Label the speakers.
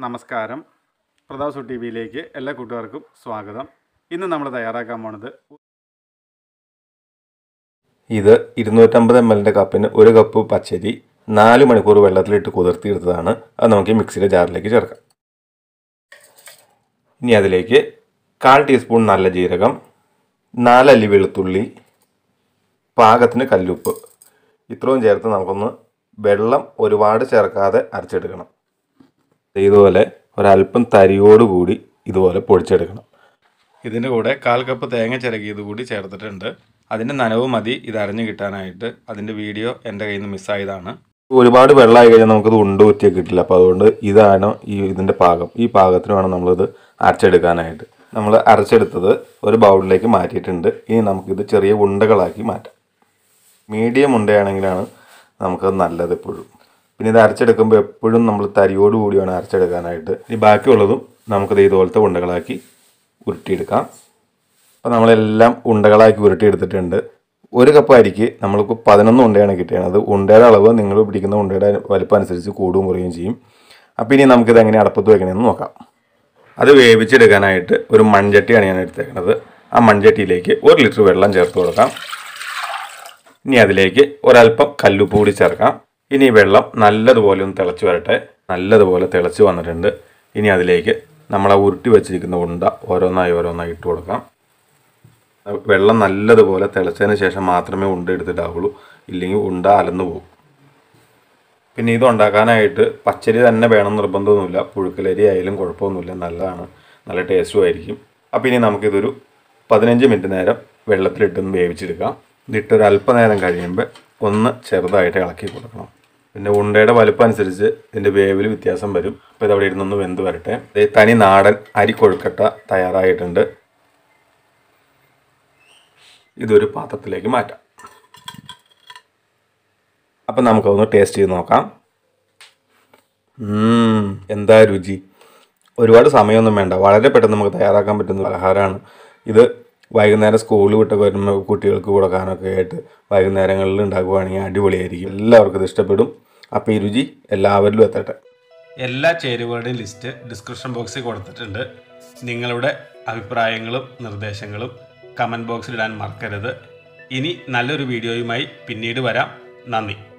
Speaker 1: നമസ്കാരം പ്രതാപ് സു ടി വിയിലേക്ക് എല്ലാ കൂട്ടുകാർക്കും സ്വാഗതം ഇന്ന് നമ്മൾ തയ്യാറാക്കാൻ പോണത്
Speaker 2: ഇത് ഇരുന്നൂറ്റമ്പത് എം എല്ലിൻ്റെ കപ്പിന് ഒരു കപ്പ് പച്ചരി നാല് മണിക്കൂർ വെള്ളത്തിലിട്ട് കുതിർത്തിയെടുത്തതാണ് അത് നമുക്ക് ഈ മിക്സിയുടെ ജാറിലേക്ക് ചേർക്കാം ഇനി അതിലേക്ക് കാൽ ടീസ്പൂൺ നല്ല ജീരകം നാലല്ലി വെളുത്തുള്ളി പാകത്തിന് കല്ലുപ്പ് ഇത്രയും ചേർത്ത് നമുക്കൊന്ന് വെള്ളം ഒരുപാട് ചേർക്കാതെ അരച്ചെടുക്കണം ഇതുപോലെ ഒരല്പം തരിയോടുകൂടി ഇതുപോലെ പൊടിച്ചെടുക്കണം
Speaker 1: ഇതിൻ്റെ കൂടെ കാൽ കപ്പ് തേങ്ങ ചിരകിയത് കൂടി ചേർത്തിട്ടുണ്ട് അതിൻ്റെ നനവ് മതി ഇത് അരഞ്ഞു കിട്ടാനായിട്ട് അതിൻ്റെ വീഡിയോ എൻ്റെ കയ്യിൽ നിന്ന് മിസ്സായതാണ്
Speaker 2: ഒരുപാട് വെള്ളമായി കഴിഞ്ഞാൽ നമുക്കത് ഉണ്ട് കുത്തിയൊക്കെ കിട്ടില്ല അപ്പോൾ അതുകൊണ്ട് ഇതാണ് ഈ ഇതിൻ്റെ പാകം ഈ പാകത്തിന് വേണം നമ്മളിത് അരച്ചെടുക്കാനായിട്ട് നമ്മൾ അരച്ചെടുത്തത് ഒരു ബൗളിലേക്ക് മാറ്റിയിട്ടുണ്ട് ഇനി നമുക്കിത് ചെറിയ ഉണ്ടകളാക്കി മാറ്റാം മീഡിയം ഉണ്ടയാണെങ്കിലാണ് നമുക്കത് നല്ലത് എപ്പോഴും പിന്നെ ഇത് അരച്ചെടുക്കുമ്പോൾ എപ്പോഴും നമ്മൾ തരിയോട് കൂടി വേണം അരച്ചെടുക്കാനായിട്ട് ഇനി ബാക്കിയുള്ളതും നമുക്കത് ഇതുപോലത്തെ ഉണ്ടകളാക്കി ഉരുട്ടിയെടുക്കാം അപ്പോൾ നമ്മളെല്ലാം ഉണ്ടകളാക്കി ഉരുട്ടിയെടുത്തിട്ടുണ്ട് ഒരു കപ്പ് അരിക്ക് നമ്മൾക്ക് പതിനൊന്ന് ഉണ്ടയാണ് കിട്ടിയത് ഉണ്ടയുടെ അളവ് നിങ്ങൾ പിടിക്കുന്ന ഉണ്ടയുടെ വലിപ്പം അനുസരിച്ച് കൂടുകയും കുറയുകയും ചെയ്യും അപ്പോൾ ഇനി നമുക്കിത് എങ്ങനെ അടപ്പത്ത് വെക്കണമെന്ന് നോക്കാം അത് വേവിച്ചെടുക്കാനായിട്ട് ഒരു മൺചട്ടിയാണ് ഞാൻ എടുത്തേക്കുന്നത് ആ മൺചട്ടിയിലേക്ക് ഒരു ലിറ്റർ വെള്ളം ചേർത്ത് കൊടുക്കാം ഇനി അതിലേക്ക് ഒരല്പം കല്ലുപ്പ് കൂടി ചേർക്കാം ഇനി ഈ വെള്ളം നല്ലതുപോലെ ഒന്ന് തിളച്ച് വരട്ടെ നല്ലതുപോലെ തിളച്ച് വന്നിട്ടുണ്ട് ഇനി അതിലേക്ക് നമ്മൾ ആ ഉരുട്ടി വെച്ചിരിക്കുന്ന ഉണ്ട ഓരോന്നായി ഓരോന്നായി ഇട്ട് കൊടുക്കാം വെള്ളം നല്ലതുപോലെ തിളച്ചതിന് ശേഷം മാത്രമേ ഉണ്ട എടുത്തിട്ടാവുള്ളൂ ഇല്ലെങ്കിൽ ഉണ്ട അലന്നു പോകും പിന്നെ ഇത് ഉണ്ടാക്കാനായിട്ട് പച്ചരി തന്നെ വേണം നിർബന്ധമൊന്നുമില്ല പുഴുക്കലരി ആയാലും കുഴപ്പമൊന്നുമില്ല നല്ലതാണ് നല്ല ടേസ്റ്റും ആയിരിക്കും അപ്പോൾ ഇനി നമുക്കിതൊരു പതിനഞ്ച് മിനിറ്റ് നേരം വെള്ളത്തിലിട്ടൊന്ന് വേവിച്ചെടുക്കാം ഇതിട്ടൊരു അല്പനേരം കഴിയുമ്പോൾ ഒന്ന് ചെറുതായിട്ട് ഇളക്കി കൊടുക്കണം പിന്നെ ഉണ്ടയുടെ വലുപ്പം അനുസരിച്ച് ഇതിൻ്റെ വേവിൽ വ്യത്യാസം വരും അപ്പോൾ ഇതവിടെ ഇരുന്നൊന്ന് വെന്ത് വരട്ടെ ദേ തനി നാടൻ അരി കൊഴുക്കട്ട തയ്യാറായിട്ടുണ്ട് ഇതൊരു പാത്രത്തിലേക്ക് മാറ്റാം അപ്പം നമുക്കൊന്ന് ടേസ്റ്റ് ചെയ്ത് നോക്കാം ഉം, എന്താ രുചി ഒരുപാട് സമയമൊന്നും വേണ്ട വളരെ പെട്ടെന്ന് നമുക്ക് തയ്യാറാക്കാൻ പറ്റുന്ന പലഹാരമാണ് ഇത് വൈകുന്നേരം സ്കൂളിൽ വിട്ടൊക്കെ വരുമ്പോൾ കുട്ടികൾക്ക് കൊടുക്കാനൊക്കെ ആയിട്ട് വൈകുന്നേരങ്ങളിൽ ഉണ്ടാക്കുവാണെങ്കിൽ അടിപൊളിയായിരിക്കും എല്ലാവർക്കും ഇത് ഇഷ്ടപ്പെടും അപ്പോൾ ഈ രുചി എല്ലാവരിലും എത്തട്ടെ
Speaker 1: എല്ലാ ചേരുവകളുടെയും ലിസ്റ്റ് ഡിസ്ക്രിപ്ഷൻ ബോക്സിൽ കൊടുത്തിട്ടുണ്ട് നിങ്ങളുടെ അഭിപ്രായങ്ങളും നിർദ്ദേശങ്ങളും കമൻറ്റ് ബോക്സിൽ ഇടാൻ മറക്കരുത് ഇനി നല്ലൊരു വീഡിയോയുമായി പിന്നീട് വരാം നന്ദി